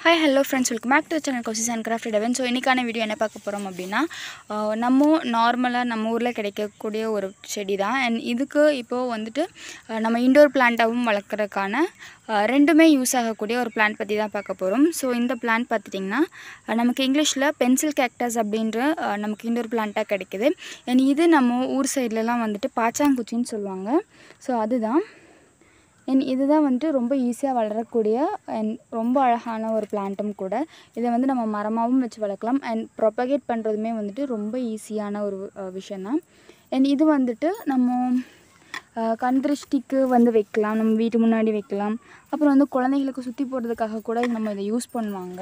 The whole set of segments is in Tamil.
hi hello friends welcome back to channel கொசிஸ் அண்ட் கிராஃப்ட் டெவன் ஸோ இன்றைக்கான வீடியோ என்ன பார்க்க போகிறோம் அப்படின்னா ஆஹ் நம்ம நார்மலாக நம்ம ஊரில் கிடைக்கக்கூடிய ஒரு செடி தான் அண்ட் இதுக்கு இப்போது வந்துட்டு ஆஹ் நம்ம இண்டோர் பிளான்ட்டாகவும் வளர்க்குறதுக்கான ஆஹ் ரெண்டுமே யூஸ் ஆகக்கூடிய ஒரு பிளான்ட் பற்றி தான் பார்க்க போகிறோம் ஸோ இந்த பிளான்ட் பார்த்துட்டிங்கன்னா ஆஹ் நமக்கு இங்கிலீஷில் பென்சில் கேக்டஸ் அப்படின்ற ஆஹ் நமக்கு இண்டோர் பிளான்ட்டாக கிடைக்குது அண்ட் இது நம்ம ஊர் சைட்லலாம் வந்துட்டு பாச்சாங்குச்சின்னு சொல்லுவாங்க ஸோ அதுதான் அண்ட் இதுதான் வந்துட்டு ரொம்ப ஈஸியாக வளரக்கூடிய அண்ட் ரொம்ப அழகான ஒரு பிளான்ட்டும் கூட இதை வந்து நம்ம மரமாகவும் வச்சு வளர்க்கலாம் அண்ட் ப்ரொபகேட் பண்ணுறதுமே வந்துட்டு ரொம்ப ஈஸியான ஒரு அஹ், விஷயந்தான் அண்ட் இது வந்துட்டு நம்ம அஹ், கண் திருஷ்டிக்கு வந்து வைக்கலாம் நம்ம வீட்டு முன்னாடி வைக்கலாம் அப்புறம் வந்து குழந்தைகளுக்கு சுற்றி போடுறதுக்காக கூட நம்ம இதை யூஸ் பண்ணுவாங்க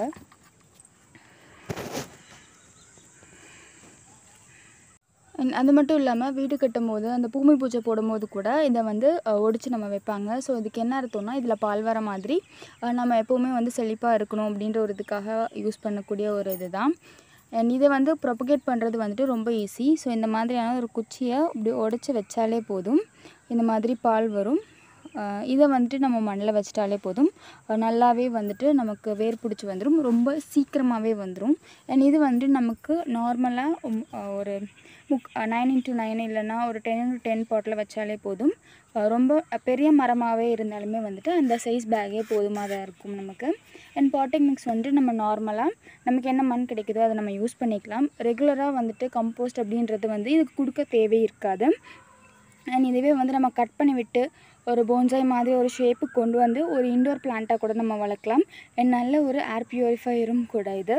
And அது மட்டும் இல்லாமல் வீடு கட்டும் போது அந்த பூமி பூஜை போடும்போது கூட இதை வந்து ஒடிச்சு நம்ம வைப்பாங்க ஸோ இதுக்கு என்ன அர்த்தம்னா இதில் பால் வர மாதிரி அஹ், நம்ம எப்போவுமே வந்து செழிப்பாக இருக்கணும் அப்படின்ற ஒரு இதுக்காக யூஸ் பண்ணக்கூடிய ஒரு இதுதான் அண்ட் இதை வந்து ப்ரொபகேட் பண்ணுறது வந்துட்டு ரொம்ப ஈஸி ஸோ இந்த மாதிரியான ஒரு குச்சியை இப்படி உடச்சி வச்சாலே போதும் இந்த மாதிரி பால் வரும் அஹ் இதை வந்துட்டு நம்ம மண்ணில் வச்சிட்டாலே போதும் அஹ் நல்லாவே வந்துட்டு நமக்கு வேர் பிடிச்சி வந்துடும் ரொம்ப சீக்கிரமாகவே வந்துடும் அண்ட் இது வந்துட்டு நமக்கு நார்மலாக ஒரு முக் நைன் இன்ட்டு நைன் இல்லைன்னா ஒரு டென் இன்ட்டு டென் பாட்டில் வச்சாலே போதும் அஹ் ரொம்ப பெரிய மரமாகவே இருந்தாலுமே வந்துட்டு அந்த சைஸ் பேக்கே போதுமாக தான் இருக்கும் நமக்கு அண்ட் பாட்டிங் மிக்ஸ் வந்துட்டு நம்ம நார்மலாக நமக்கு என்ன மண் கிடைக்குதோ அதை நம்ம யூஸ் பண்ணிக்கலாம் ரெகுலராக வந்துட்டு கம்போஸ்ட் அப்படின்றது வந்து இதுக்கு கொடுக்க தேவை இருக்காது அண்ட் இதுவே வந்து நம்ம கட் பண்ணி விட்டு ஒரு போன்சாய் மாதிரி ஒரு ஷேப்புக்கு கொண்டு வந்து ஒரு இண்டோர் பிளான்ட்டாக கூட நம்ம வளர்க்கலாம் அண்ட் நல்ல ஒரு ஏர் பியூரிஃபையரும் கூட இது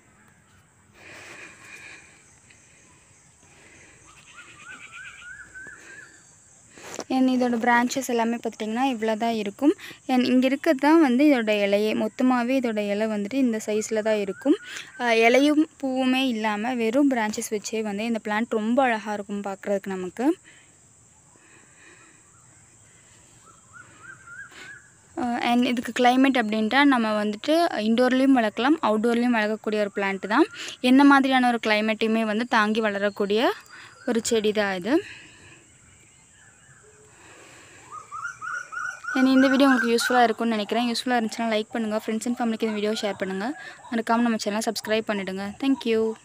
அண்ட் இதோட பிரான்ச்சஸ் எல்லாமே பார்த்துட்டிங்கன்னா இவ்வளோ தான் இருக்கும் அண்ட் இங்கே இருக்கிறது தான் வந்து இதோட இலையே மொத்தமாகவே இதோட இலை வந்துட்டு இந்த சைஸில் தான் இருக்கும் அஹ் இலையும் பூவுமே இல்லாமல் வெறும் பிரான்ச்சஸ் வச்சே வந்து இந்த பிளான்ட் ரொம்ப அழகாக இருக்கும் பார்க்குறதுக்கு நமக்கு அண்ட் இதுக்கு climate அப்படின்ட்டா நம்ம வந்துட்டு இண்டோர்லேயும் வளர்க்கலாம் அவுட்டோர்லேயும் வளர்க்கக்கூடிய ஒரு பிளான்ட் தான் என்ன மாதிரியான ஒரு கிளைமேட்டையுமே வந்து தாங்கி வளரக்கூடிய ஒரு செடி தான் இது அண்ட் இந்த வீடியோ உங்களுக்கு யூஸ்ஃபுல்லாக இருக்கும்னு நினைக்கிறேன் யூஸ்ஃபுல்லாக இருந்துச்சுன்னா லைக் பண்ணுங்கள் ஃப்ரெண்ட்ஸ் அண்ட் ஃபேமிலிக்கு இந்த வீடியோ ஷேர் பண்ணுங்கள் மறக்காமல் நம்ம சேனலை சப்ஸ்கிரைப் பண்ணிவிடுங்க தேங்க்யூ